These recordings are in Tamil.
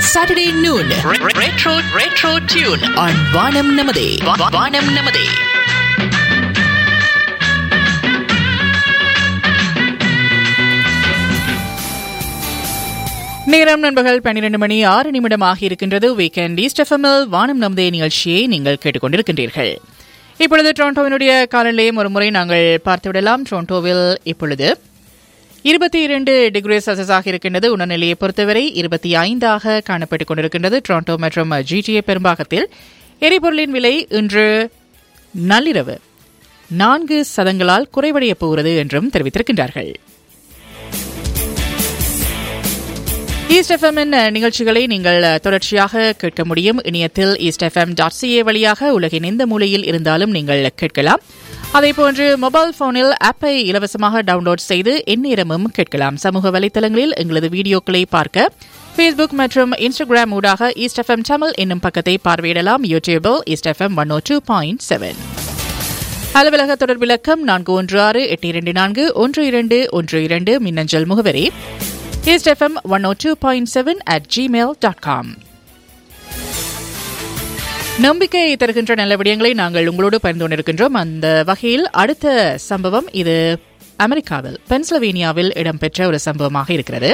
Saturday noon. Retro Retro Tune on Vanam Namade. Vanam Namade. நேரம் நண்பர்கள் பன்னிரண்டு மணி ஆறு நிமிடம் ஆகியிருக்கின்றது வீக்கெண்ட் ஈஸ்ட் எஃப்எம்எல் வானம் நமதே நிகழ்ச்சியை நீங்கள் கேட்டுக்கொண்டிருக்கின்றீர்கள் இப்பொழுது டொரண்டோவினுடைய காலநிலையும் ஒரு முறை நாங்கள் பார்த்துவிடலாம் டொரண்டோவில் இப்பொழுது இருபத்தி இரண்டு டிகிரி செல்சியஸாக இருக்கின்றது உணர்நிலையை பொறுத்தவரை இருபத்தி ஐந்தாக காணப்பட்டுக் கொண்டிருக்கின்றது டொரண்டோ மற்றும் ஜிடிஏ பெரும்பாகத்தில் எரிபொருளின் விலை இன்று நள்ளிரவு நான்கு சதங்களால் குறைவடையப் போகிறது என்றும் தெரிவித்திருக்கின்றார்கள் ஈஸ்ட் எஃப்எம்மின் நிகழ்ச்சிகளை நீங்கள் தொடர்ச்சியாக கேட்க முடியும் இணையத்தில் ஈஸ்ட் எஃப்எம் டாட் சிஏ வழியாக உலகின் எந்த மூலையில் இருந்தாலும் நீங்கள் கேட்கலாம் அதேபோன்று மொபைல் போனில் ஆப்பை இலவசமாக டவுன்லோட் செய்து எந்நேரமும் கேட்கலாம் சமூக வலைதளங்களில் எங்களது வீடியோக்களை பார்க்க ஃபேஸ்புக் மற்றும் இன்ஸ்டாகிராம் ஊடாக ஈஸ்ட் எஃப்எம் தமிழ் என்னும் பக்கத்தை பார்வையிடலாம் யூடியூபில் East FM one O two point seven அலுவலக தொடர் விளக்கம் நான்கு ஒன்று ஆறு எட்டு இரண்டு நான்கு ஒன்று இரண்டு ஒன்று இரண்டு மின்னஞ்சல் முகவரி East FM one O two point seven at Gmail dot com நம்பிக்கை தருகின்ற நல்ல விடயங்களை நாங்கள் உங்களோடு பகிர்ந்து கொண்டிருக்கின்றோம் அந்த வகையில் அடுத்த சம்பவம் இது அமெரிக்காவில் பென்சில்வேனியாவில் இடம்பெற்ற ஒரு சம்பவமாக இருக்கிறது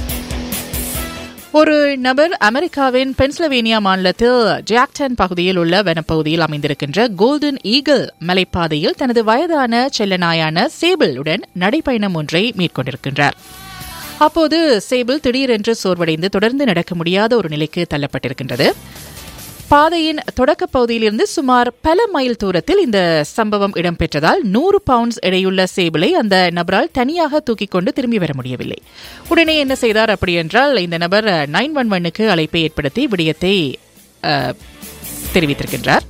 ஒரு நபர் அமெரிக்காவின் பென்சில்வேனியா மாநிலத்தில் ஜாக்டன் பகுதியில் உள்ள வனப்பகுதியில் அமைந்திருக்கின்ற கோல்டன் ஈகிள் மலைப்பாதையில் தனது வயதான செல்லநாயான சேபிள் உடன் நடைப்பயணம் ஒன்றை மேற்கொண்டிருக்கின்றார் அப்போது சேபிள் திடீரென்று சோர்வடைந்து தொடர்ந்து நடக்க முடியாத ஒரு நிலைக்கு தள்ளப்பட்டிருக்கின்றது பாதையின் தொடக்க பகுதியிலிருந்து சுமார் பல மைல் தூரத்தில் இந்த சம்பவம் இடம்பெற்றதால் நூறு பவுண்ட்ஸ் எடையுள்ள சேபிளை அந்த நபரால் தனியாக தூக்கிக் கொண்டு திரும்பி வர முடியவில்லை உடனே என்ன செய்தார் அப்படி என்றால் இந்த நபர் நைன் ஒன் ஒன்னுக்கு அழைப்பை ஏற்படுத்தி விடயத்தை தெரிவித்திருக்கின்றார்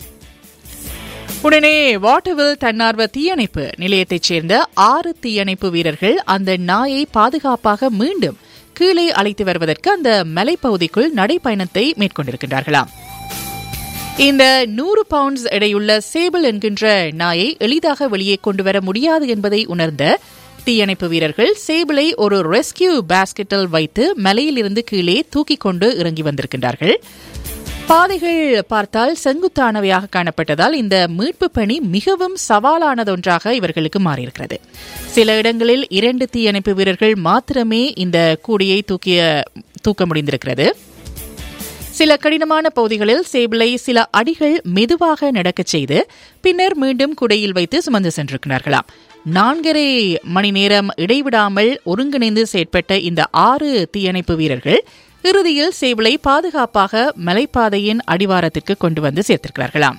உடனே வாட்டவில் தன்னார்வ தீயணைப்பு நிலையத்தைச் சேர்ந்த ஆறு தீயணைப்பு வீரர்கள் அந்த நாயை பாதுகாப்பாக மீண்டும் கீழே அழைத்து வருவதற்கு அந்த மலைப்பகுதிக்குள் நடைப்பயணத்தை மேற்கொண்டிருக்கின்றார்களாம் இந்த நூறு பவுண்ட்ஸ் எடையுள்ள சேபிள் என்கின்ற நாயை எளிதாக வெளியே கொண்டு வர முடியாது என்பதை உணர்ந்த தீயணைப்பு வீரர்கள் சேபிளை ஒரு ரெஸ்கியூ பாஸ்கெட்டில் வைத்து மலையிலிருந்து கீழே தூக்கிக் கொண்டு இறங்கி வந்திருக்கின்றார்கள் பாதைகள் பார்த்தால் செங்குத்தானவையாக காணப்பட்டதால் இந்த மீட்பு பணி மிகவும் சவாலானதொன்றாக இவர்களுக்கு மாறியிருக்கிறது சில இடங்களில் இரண்டு தீயணைப்பு வீரர்கள் மாத்திரமே இந்த கூடியை தூக்கிய தூக்க முடிந்திருக்கிறது சில கடினமான பகுதிகளில் சேபிளை சில அடிகள் மெதுவாக நடக்கச் செய்து பின்னர் மீண்டும் குடையில் வைத்து சுமந்து சென்றிருக்கிறார்களாம் நான்கரை மணி நேரம் இடைவிடாமல் ஒருங்கிணைந்து செயற்பட்ட இந்த ஆறு தீயணைப்பு வீரர்கள் இறுதியில் சேபிளை பாதுகாப்பாக மலைப்பாதையின் அடிவாரத்திற்கு கொண்டு வந்து சேர்த்திருக்கிறார்களாம்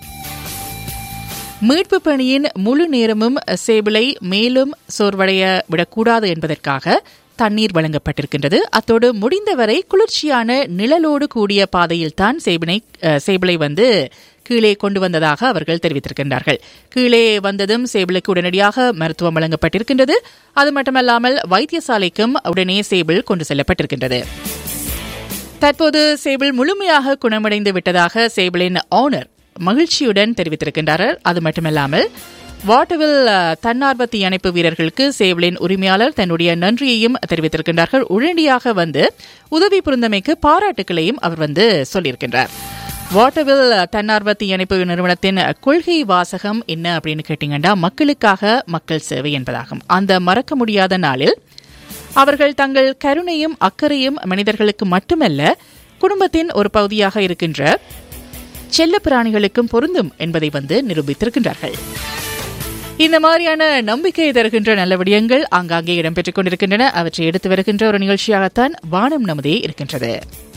மீட்பு பணியின் முழு நேரமும் சேபிளை மேலும் சோர்வடைய விடக்கூடாது என்பதற்காக தண்ணீர் வழங்கப்பட்டிருக்கின்றது அத்தோடு முடிந்தவரை குளிர்ச்சியான நிழலோடு கூடிய பாதையில் தான் சேபினை சேபிளை வந்து கீழே கொண்டு வந்ததாக அவர்கள் தெரிவித்திருக்கின்றார்கள் கீழே வந்ததும் சேபிளுக்கு உடனடியாக மருத்துவம் வழங்கப்பட்டிருக்கின்றது அது மட்டுமல்லாமல் வைத்தியசாலைக்கும் உடனே சேபிள் கொண்டு செல்லப்பட்டிருக்கின்றது தற்போது சேபிள் முழுமையாக குணமடைந்து விட்டதாக சேபிளின் ஓனர் மகிழ்ச்சியுடன் தெரிவித்திருக்கின்றார் அது மட்டுமல்லாமல் வாட்டவில் தன்னார்வ தீயணைப்பு வீரர்களுக்கு சேவலின் உரிமையாளர் தன்னுடைய நன்றியையும் தெரிவித்திருக்கின்றார்கள் உடனடியாக வந்து உதவி புரிந்தமைக்கு பாராட்டுகளையும் அவர் வந்து சொல்லியிருக்கின்றார் வாட்டவில் தன்னார்வ தீயணைப்பு நிறுவனத்தின் கொள்கை வாசகம் என்ன அப்படின்னு கேட்டீங்கன்னா மக்களுக்காக மக்கள் சேவை என்பதாகும் அந்த மறக்க முடியாத நாளில் அவர்கள் தங்கள் கருணையும் அக்கறையும் மனிதர்களுக்கு மட்டுமல்ல குடும்பத்தின் ஒரு பகுதியாக இருக்கின்ற செல்ல பிராணிகளுக்கும் பொருந்தும் என்பதை வந்து நிரூபித்திருக்கின்றார்கள் இந்த மாதிரியான நம்பிக்கை தருகின்ற நல்ல விடயங்கள் ஆங்காங்கே இடம்பெற்றுக் கொண்டிருக்கின்றன அவற்றை எடுத்து வருகின்ற ஒரு நிகழ்ச்சியாகத்தான் வானம் நமதே இருக்கின்றது